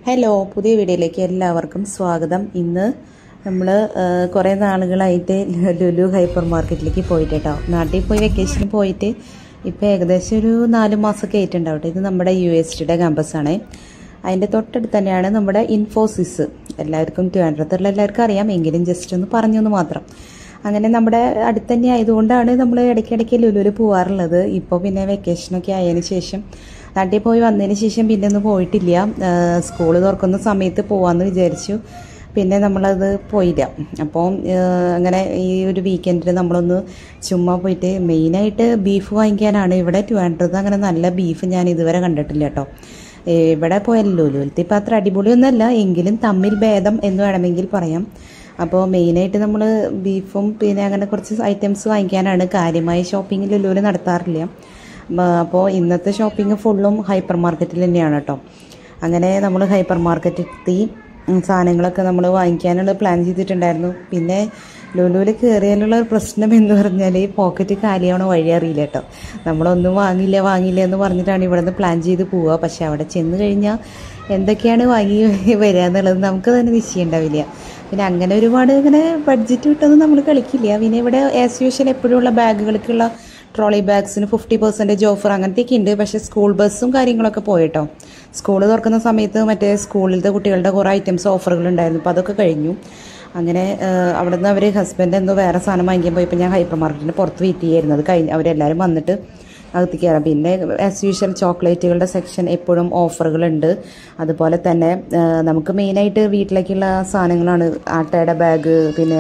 hello പുതിയ വീഡിയോയിലേക്ക് എല്ലാവർക്കും സ്വാഗതം ഇന്ന് നമ്മൾ കുറേ നാളുകളായിട്ട് ലുലു ഹൈപ്പർ മാർക്കറ്റിലേക്ക് പോയിട്ട് കേട്ടോ നാട്ടിൽ പോയി വെക്കേഷന് പോയിട്ട് ഇപ്പോൾ ഏകദേശം ഒരു നാല് മാസമൊക്കെ ആയിട്ടുണ്ടാവട്ടെ ഇത് നമ്മുടെ യു എസ് ടിയുടെ ക്യാമ്പസാണ് അതിൻ്റെ തൊട്ടടുത്ത് തന്നെയാണ് നമ്മുടെ ഇൻഫോസിസ് എല്ലാവർക്കും ട്രിവാൻഡ്രത്തുള്ള എല്ലാവർക്കും അറിയാം എങ്കിലും ജസ്റ്റ് ഒന്ന് പറഞ്ഞൊന്ന് മാത്രം അങ്ങനെ നമ്മുടെ അടുത്ത് തന്നെ ആയതുകൊണ്ടാണ് നമ്മൾ ഇടയ്ക്കിടയ്ക്ക് ലുലുവിൽ പോകാറുള്ളത് ഇപ്പോൾ പിന്നെ വെക്കേഷനൊക്കെ ആയതിനു ശേഷം നാട്ടിൽ പോയി വന്നതിന് ശേഷം പിന്നെ ഒന്നും പോയിട്ടില്ല സ്കൂൾ തുറക്കുന്ന സമയത്ത് പോവാമെന്ന് വിചാരിച്ചു പിന്നെ നമ്മളത് പോയില്ല അപ്പോൾ അങ്ങനെ ഈ ഒരു വീക്കെൻഡിൽ നമ്മളൊന്ന് ചുമ്മാ പോയിട്ട് മെയിനായിട്ട് ബീഫ് വാങ്ങിക്കാനാണ് ഇവിടെ ട്രിവാൻഡ്രത്ത് അങ്ങനെ നല്ല ബീഫ് ഞാൻ ഇതുവരെ കണ്ടിട്ടില്ല കേട്ടോ ഇവിടെ പോയല്ലോ ലുലുവിലത്തെ ഇപ്പം അത്ര അടിപൊളിയൊന്നുമല്ല എങ്കിലും തമ്മിൽ ഭേദം എന്ന് വേണമെങ്കിൽ പറയാം അപ്പോൾ മെയിനായിട്ട് നമ്മൾ ബീഫും പിന്നെ അങ്ങനെ കുറച്ച് ഐറ്റംസ് വാങ്ങിക്കാനാണ് കാര്യമായ ഷോപ്പിംഗ് ലുലുവിൽ നടത്താറില്ല അപ്പോൾ ഇന്നത്തെ ഷോപ്പിംഗ് ഫുള്ളും ഹൈപ്പർ മാർക്കറ്റിൽ തന്നെയാണ് കേട്ടോ അങ്ങനെ നമ്മൾ ഹൈപ്പർ മാർക്കറ്റിൽ എത്തി സാധനങ്ങളൊക്കെ നമ്മൾ വാങ്ങിക്കാനുള്ള പ്ലാൻ ചെയ്തിട്ടുണ്ടായിരുന്നു പിന്നെ ലുലുവിൽ കയറിയാലുള്ള ഒരു പ്രശ്നം എന്ന് പറഞ്ഞാൽ പോക്കറ്റ് കാലിയാവണ വഴി അറിയില്ല കേട്ടോ നമ്മളൊന്നും വാങ്ങില്ല വാങ്ങില്ല എന്ന് പറഞ്ഞിട്ടാണ് ഇവിടെ നിന്ന് പ്ലാൻ ചെയ്ത് പോവുക പക്ഷെ അവിടെ ചെന്ന് കഴിഞ്ഞാൽ എന്തൊക്കെയാണ് വാങ്ങി വരിക എന്നുള്ളത് നമുക്ക് തന്നെ നിശ്ചയം ഉണ്ടാവില്ല പിന്നെ അങ്ങനെ ഒരുപാട് ഇങ്ങനെ ബഡ്ജറ്റ് വിട്ടൊന്നും നമ്മൾ കളിക്കില്ല പിന്നെ ഇവിടെ ആസ് യൂഷ്വൽ എപ്പോഴുള്ള ബാഗുകൾക്കുള്ള ട്രോളി ബാഗ്സിന് ഫിഫ്റ്റി പെർസെൻറ്റേജ് ഓഫർ അങ്ങനത്തെയൊക്കെ ഉണ്ട് പക്ഷേ സ്കൂൾ ബസ്സും കാര്യങ്ങളൊക്കെ പോയിട്ടോ സ്കൂൾ തുറക്കുന്ന സമയത്ത് മറ്റേ സ്കൂളിലത്തെ കുട്ടികളുടെ കുറേ ഐറ്റംസ് ഓഫറുകൾ ഉണ്ടായിരുന്നു അപ്പോൾ അതൊക്കെ കഴിഞ്ഞു അങ്ങനെ അവിടെ നിന്ന് അവർ ഹസ്ബൻഡ് എന്തോ വേറെ സാധനം വാങ്ങിക്കാൻ പോയപ്പോൾ ഞാൻ ഹൈപ്പർ മാർക്കറ്റിന് പുറത്ത് വെയിറ്റ് ചെയ്യായിരുന്നു അത് കഴിഞ്ഞ് അവരെല്ലാവരും വന്നിട്ട് അകത്ത് കയറാം പിന്നെ ആസ് യൂഷ്വൽ ചോക്ലേറ്റുകളുടെ സെക്ഷൻ എപ്പോഴും ഓഫറുകളുണ്ട് അതുപോലെ തന്നെ നമുക്ക് മെയിനായിട്ട് വീട്ടിലേക്കുള്ള സാധനങ്ങളാണ് ആട്ടയുടെ ബാഗ് പിന്നെ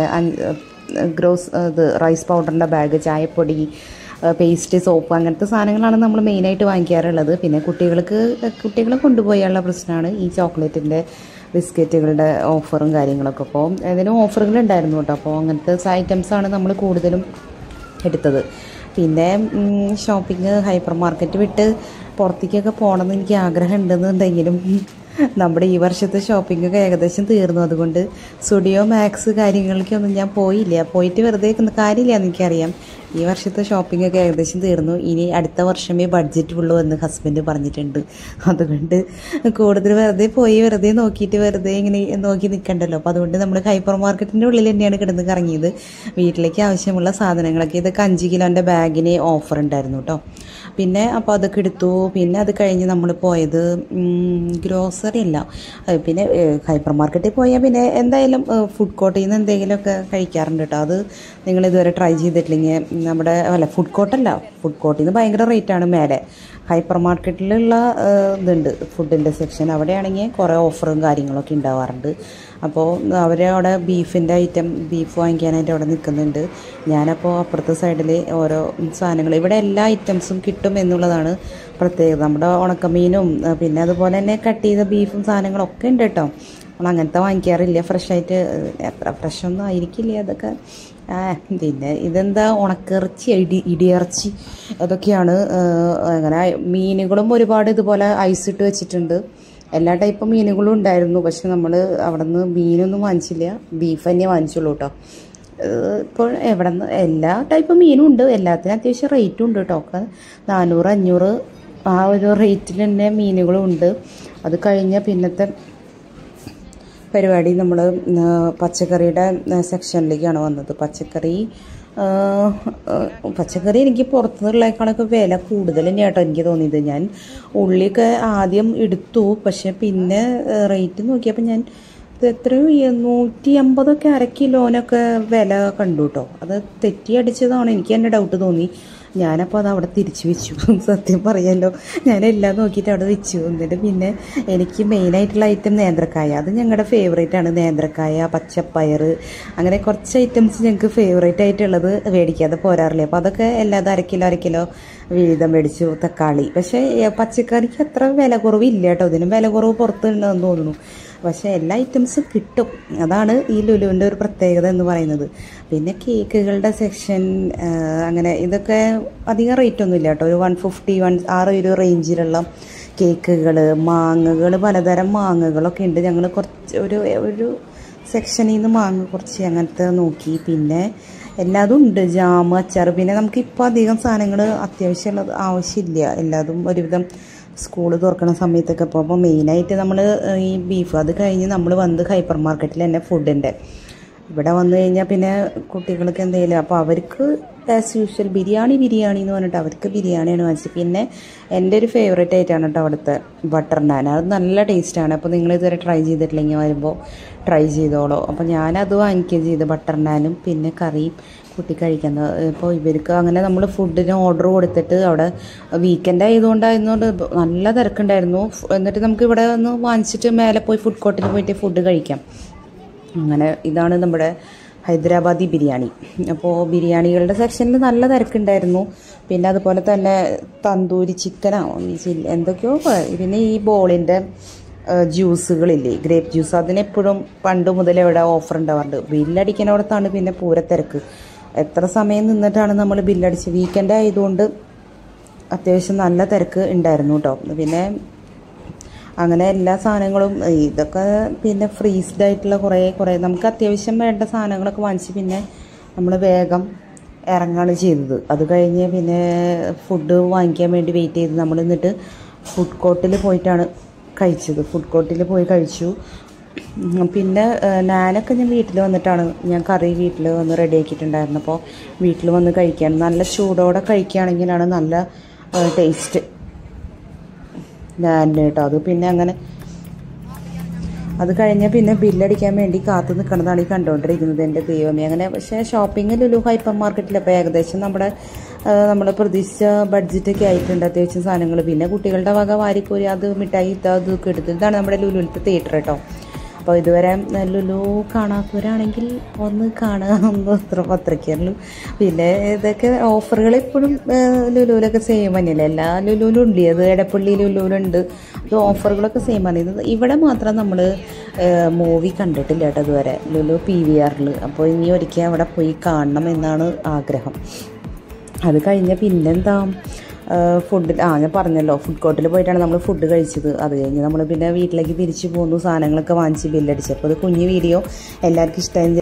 ഗ്രോസ് ഇത് റൈസ് പൗഡറിൻ്റെ ബാഗ് ചായപ്പൊടി പേസ്റ്റ് സോപ്പ് അങ്ങനത്തെ സാധനങ്ങളാണ് നമ്മൾ മെയിനായിട്ട് വാങ്ങിക്കാറുള്ളത് പിന്നെ കുട്ടികൾക്ക് കുട്ടികളെ കൊണ്ടുപോയുള്ള പ്രശ്നമാണ് ഈ ചോക്ലേറ്റിൻ്റെ ബിസ്ക്കറ്റുകളുടെ ഓഫറും കാര്യങ്ങളൊക്കെ അപ്പോൾ അതിനും ഓഫറുകൾ ഉണ്ടായിരുന്നു കേട്ടോ അപ്പോൾ അങ്ങനത്തെ ഐറ്റംസാണ് നമ്മൾ കൂടുതലും എടുത്തത് പിന്നെ ഷോപ്പിംഗ് ഹൈപ്പർ മാർക്കറ്റ് വിട്ട് പുറത്തേക്കൊക്കെ പോകണമെന്ന് എനിക്ക് ആഗ്രഹം ഉണ്ടെന്നുണ്ടെങ്കിലും നമ്മുടെ ഈ വർഷത്തെ ഷോപ്പിംഗ് ഒക്കെ ഏകദേശം തീർന്നു അതുകൊണ്ട് സ്റ്റുഡിയോ മാക്സ് കാര്യങ്ങൾക്കൊന്നും ഞാൻ പോയില്ല പോയിട്ട് വെറുതെ കാര്യമില്ല എനിക്കറിയാം ഈ വർഷത്തെ ഷോപ്പിംഗ് ഒക്കെ ഏകദേശം തീർന്നു ഇനി അടുത്ത വർഷമേ ബഡ്ജറ്റ് ഉള്ളൂ എന്ന് ഹസ്ബൻഡ് പറഞ്ഞിട്ടുണ്ട് അതുകൊണ്ട് കൂടുതൽ വെറുതെ പോയി വെറുതെ നോക്കിയിട്ട് വെറുതെ ഇങ്ങനെ നോക്കി നിൽക്കണ്ടല്ലോ അപ്പോൾ അതുകൊണ്ട് നമ്മൾ ഹൈപ്പർ മാർക്കറ്റിൻ്റെ ഉള്ളിൽ തന്നെയാണ് കിടന്ന് കറങ്ങിയത് വീട്ടിലേക്ക് ആവശ്യമുള്ള സാധനങ്ങളൊക്കെ ഇതൊക്കെ അഞ്ച് കിലോൻ്റെ ബാഗിന് ഓഫർ ഉണ്ടായിരുന്നു കേട്ടോ പിന്നെ അപ്പോൾ അതൊക്കെ എടുത്തു പിന്നെ അത് കഴിഞ്ഞ് നമ്മൾ പോയത് ഗ്രോസറി അല്ല പിന്നെ ഹൈപ്പർ മാർക്കറ്റിൽ പോയാൽ പിന്നെ എന്തായാലും ഫുഡ് കോർട്ടിൽ നിന്ന് എന്തെങ്കിലുമൊക്കെ കഴിക്കാറുണ്ട് കേട്ടോ അത് നിങ്ങൾ ഇതുവരെ ട്രൈ ചെയ്തിട്ടില്ലെങ്കിൽ നമ്മുടെ അല്ല ഫുഡ് കോർട്ടല്ല ഫുഡ് കോർട്ടിൽ നിന്ന് ഭയങ്കര റേറ്റാണ് മേലെ ഹൈപ്പർ മാർക്കറ്റിലുള്ള ഇതുണ്ട് ഫുഡിൻ്റെ സെക്ഷൻ അവിടെയാണെങ്കിൽ കുറേ ഓഫറും കാര്യങ്ങളൊക്കെ ഉണ്ടാവാറുണ്ട് അപ്പോൾ അവർ അവിടെ ബീഫിൻ്റെ ഐറ്റം ബീഫ് വാങ്ങിക്കാനായിട്ട് അവിടെ നിൽക്കുന്നുണ്ട് ഞാനപ്പോൾ അപ്പുറത്തെ സൈഡിൽ ഓരോ സാധനങ്ങൾ ഇവിടെ എല്ലാ ഐറ്റംസും കിട്ടും എന്നുള്ളതാണ് പ്രത്യേകത നമ്മുടെ ഉണക്കമീനും പിന്നെ അതുപോലെ തന്നെ കട്ട് ചെയ്ത ബീഫും സാധനങ്ങളൊക്കെ ഉണ്ട് കേട്ടോ നമ്മൾ അങ്ങനത്തെ വാങ്ങിക്കാറില്ല ഫ്രഷായിട്ട് എത്ര ഫ്രഷൊന്നും ആയിരിക്കില്ല അതൊക്കെ പിന്നെ ഇതെന്താ ഉണക്കിറച്ചി ഇടി ഇടിയിറച്ചി അതൊക്കെയാണ് അങ്ങനെ മീനുകളും ഒരുപാട് ഇതുപോലെ ഐസ് ഇട്ട് വെച്ചിട്ടുണ്ട് എല്ലാ ടൈപ്പ് മീനുകളും ഉണ്ടായിരുന്നു പക്ഷെ നമ്മൾ അവിടെ നിന്ന് മീനൊന്നും വാങ്ങിച്ചില്ല ബീഫ് തന്നെ വാങ്ങിച്ചുള്ളൂ കേട്ടോ ഇപ്പോൾ എവിടെ നിന്ന് എല്ലാ ടൈപ്പ് മീനും ഉണ്ട് എല്ലാത്തിനും അത്യാവശ്യം റേറ്റും ഉണ്ട് കേട്ടോ ഒക്കെ നാനൂറ് അഞ്ഞൂറ് ആ ഒരു റേറ്റിൽ തന്നെ മീനുകളും ഉണ്ട് അത് കഴിഞ്ഞ പിന്നത്തെ പരിപാടി നമ്മൾ പച്ചക്കറിയുടെ സെക്ഷനിലേക്കാണ് വന്നത് പച്ചക്കറി പച്ചക്കറി എനിക്ക് പുറത്തുനിന്നുള്ളേക്കാളൊക്കെ വില കൂടുതൽ തന്നെയാട്ടോ എനിക്ക് തോന്നിയത് ഞാൻ ഉള്ളിയൊക്കെ ആദ്യം എടുത്തു പക്ഷെ പിന്നെ റേറ്റ് നോക്കിയപ്പോൾ ഞാൻ എത്രയോ നൂറ്റി അമ്പതൊക്കെ അര കിലോനൊക്കെ വില കണ്ടു കേട്ടോ അത് തെറ്റി അടിച്ചതാണ് എനിക്ക് തന്നെ ഡൗട്ട് തോന്നി ഞാനപ്പോൾ അത് അവിടെ തിരിച്ചു വെച്ചു സത്യം പറയാമല്ലോ ഞാൻ എല്ലാം നോക്കിയിട്ട് അവിടെ വെച്ചു എന്നിട്ട് പിന്നെ എനിക്ക് മെയിനായിട്ടുള്ള ഐറ്റം നേന്ത്രക്കായ അത് ഞങ്ങളുടെ ഫേവറേറ്റ് ആണ് നേന്ത്രക്കായ പച്ചപ്പയർ അങ്ങനെ കുറച്ച് ഐറ്റംസ് ഞങ്ങൾക്ക് ഫേവറേറ്റ് ആയിട്ടുള്ളത് മേടിക്കാതെ പോരാറില്ല അപ്പോൾ അതൊക്കെ എല്ലാതും അര കിലോ അര കിലോ വീതം മേടിച്ചു തക്കാളി പക്ഷേ പച്ചക്കറിക്ക് അത്ര വില കുറവില്ല കേട്ടോ ഇതിനും വില കുറവ് പുറത്തുണ്ടെന്ന് തോന്നുന്നു പക്ഷേ എല്ലാ ഐറ്റംസും കിട്ടും അതാണ് ഈ ലുലുവിൻ്റെ ഒരു പ്രത്യേകത എന്ന് പറയുന്നത് പിന്നെ കേക്കുകളുടെ സെക്ഷൻ അങ്ങനെ ഇതൊക്കെ അധികം റേറ്റ് ഒന്നും ഇല്ല കേട്ടോ ഒരു വൺ ഫിഫ്റ്റി വൺ ആ ഒരു റേഞ്ചിലുള്ള കേക്കുകൾ മാങ്ങകൾ പലതരം മാങ്ങകളൊക്കെ ഉണ്ട് ഞങ്ങൾ കുറച്ച് ഒരു ഒരു സെക്ഷനിൽ നിന്ന് മാങ്ങ കുറച്ച് അങ്ങനത്തെ നോക്കി പിന്നെ എല്ലാതും ഉണ്ട് ജാം അച്ചാർ പിന്നെ നമുക്കിപ്പോൾ അധികം സാധനങ്ങൾ അത്യാവശ്യമുള്ളത് ആവശ്യമില്ല എല്ലാതും ഒരുവിധം സ്കൂൾ തുറക്കണ സമയത്തൊക്കെ ഇപ്പോൾ അപ്പോൾ മെയിനായിട്ട് നമ്മൾ ഈ ബീഫ് അത് കഴിഞ്ഞ് നമ്മൾ വന്ന് ഹൈപ്പർ മാർക്കറ്റിൽ തന്നെ ഫുഡിൻ്റെ ഇവിടെ വന്നു കഴിഞ്ഞാൽ പിന്നെ കുട്ടികൾക്ക് എന്തെങ്കിലും അപ്പോൾ അവർക്ക് ആസ് യൂഷ്വൽ ബിരിയാണി ബിരിയാണി എന്ന് പറഞ്ഞിട്ട് അവർക്ക് ബിരിയാണിയാണ് വാങ്ങിച്ചത് പിന്നെ എൻ്റെ ഒരു ഫേവറേറ്റ് ആയിട്ടാണ് കേട്ടോ അവിടുത്തെ ബട്ടർ നാൻ അത് നല്ല ടേസ്റ്റാണ് അപ്പോൾ നിങ്ങൾ ഇതുവരെ ട്രൈ ചെയ്തിട്ടില്ലെങ്കിൽ വരുമ്പോൾ ട്രൈ ചെയ്തോളൂ അപ്പോൾ ഞാനത് വാങ്ങിക്കുകയും ചെയ്തു ബട്ടർ നാനും പിന്നെ കറിയും കുട്ടി കഴിക്കുന്നത് ഇപ്പോൾ ഇവർക്ക് അങ്ങനെ നമ്മൾ ഫുഡിന് ഓർഡർ കൊടുത്തിട്ട് അവിടെ വീക്കെൻഡ് ആയതുകൊണ്ടായതുകൊണ്ട് നല്ല തിരക്കുണ്ടായിരുന്നു എന്നിട്ട് നമുക്ക് ഇവിടെ ഒന്ന് വാങ്ങിച്ചിട്ട് മേലെ പോയി ഫുഡ് കോർട്ടിൽ പോയിട്ട് ഫുഡ് കഴിക്കാം അങ്ങനെ ഇതാണ് നമ്മുടെ ഹൈദരാബാദി ബിരിയാണി അപ്പോൾ ബിരിയാണികളുടെ സെക്ഷനിൽ നല്ല തിരക്കുണ്ടായിരുന്നു പിന്നെ അതുപോലെ തന്നെ തന്തൂരി ചിക്കനോ ചില്ലി എന്തൊക്കെയോ പ- പിന്നെ ഈ ബോളിൻ്റെ ജ്യൂസുകളില്ലേ ഗ്രേപ്പ് ജ്യൂസ് അതിനെപ്പോഴും പണ്ട് മുതലേ ഇവിടെ ഓഫർ ഉണ്ടാവാറുണ്ട് ബില്ലടിക്കണോടത്താണ് പിന്നെ പൂര തിരക്ക് എത്ര സമയം നിന്നിട്ടാണ് നമ്മൾ ബില്ലടിച്ച് വീക്കെൻഡ് ആയതുകൊണ്ട് അത്യാവശ്യം നല്ല തിരക്ക് ഉണ്ടായിരുന്നു കേട്ടോ പിന്നെ അങ്ങനെ എല്ലാ സാധനങ്ങളും ഇതൊക്കെ പിന്നെ ഫ്രീസ്ഡ് ആയിട്ടുള്ള കുറേ കുറേ നമുക്ക് അത്യാവശ്യം വേണ്ട സാധനങ്ങളൊക്കെ വാങ്ങിച്ച് പിന്നെ നമ്മൾ വേഗം ഇറങ്ങാണ് ചെയ്തത് അത് കഴിഞ്ഞ് പിന്നെ ഫുഡ് വാങ്ങിക്കാൻ വേണ്ടി വെയിറ്റ് ചെയ്ത് നമ്മൾ എന്നിട്ട് ഫുഡ് കോർട്ടിൽ പോയിട്ടാണ് കഴിച്ചത് ഫുഡ് കോർട്ടിൽ പോയി കഴിച്ചു ഉം, പിന്നെ ഏഹ്, നാനൊക്കെ ഞാൻ വീട്ടിൽ വന്നിട്ടാണ് ഞാൻ കറി വീട്ടിൽ വന്ന് റെഡി ആക്കിയിട്ടുണ്ടായിരുന്നു അപ്പോൾ വീട്ടിൽ വന്ന് കഴിക്കാൻ നല്ല ചൂടോടെ കഴിക്കുകയാണെങ്കിലാണ് നല്ല ടേസ്റ്റ് ഞാൻ കേട്ടോ അത് പിന്നെ അങ്ങനെ അത് കഴിഞ്ഞ് പിന്നെ ബില്ലടിക്കാൻ വേണ്ടി കാത്തു നിൽക്കണതാണ് ഈ കണ്ടുകൊണ്ടിരിക്കുന്നത് എൻ്റെ ദൈവമേ അങ്ങനെ പക്ഷേ ഷോപ്പിംഗ് ലുലു ഹൈപ്പർ മാർക്കറ്റിൽ അപ്പോൾ ഏകദേശം നമ്മുടെ നമ്മൾ പ്രതീക്ഷിച്ച ബഡ്ജറ്റൊക്കെ ആയിട്ടുണ്ട് അത്യാവശ്യം സാധനങ്ങൾ പിന്നെ കുട്ടികളുടെ വക വാരിക്കോരി അത് മിഠായി ഇത് അതൊക്കെ എടുത്ത് ഇതാണ് നമ്മുടെ ലുലുവിലത്തെ തിയേറ്റർ കേട്ടോ അപ്പോൾ ഇതുവരെ ലുലു കാണാത്തവരാണെങ്കിൽ ഒന്ന് കാണുക ഒന്ന് അത്ര അത്രയ്ക്കുള്ളൂ പിന്നെ ഇതൊക്കെ ഓഫറുകൾ എപ്പോഴും ലുലുവിലൊക്കെ സെയിം തന്നെയല്ലേ എല്ലാ ലുലുവിലും ഉണ്ട് അത് എടപ്പള്ളി ലുലുവിലുണ്ട് അത് ഓഫറുകളൊക്കെ സെയിം ആണ് ഇത് ഇവിടെ മാത്രം നമ്മൾ മൂവി കണ്ടിട്ടില്ല കേട്ടോ ഇതുവരെ ലുലു പി വി ആറിൽ അപ്പോൾ ഇനി ഒരിക്കൽ അവിടെ പോയി കാണണം എന്നാണ് ആഗ്രഹം അത് കഴിഞ്ഞ പിന്നെന്താ ഫുഡ് ആ ഞാൻ പറഞ്ഞല്ലോ ഫുഡ് കോർട്ടിൽ പോയിട്ടാണ് നമ്മൾ ഫുഡ് കഴിച്ചത് അത് കഴിഞ്ഞ് നമ്മൾ പിന്നെ വീട്ടിലേക്ക് തിരിച്ചു പോന്നു സാധനങ്ങളൊക്കെ വാങ്ങിച്ച് ബില്ലടിച്ചു അപ്പോൾ അത് കുഞ്ഞു വീഡിയോ എല്ലാവർക്കും ഇഷ്ടമായി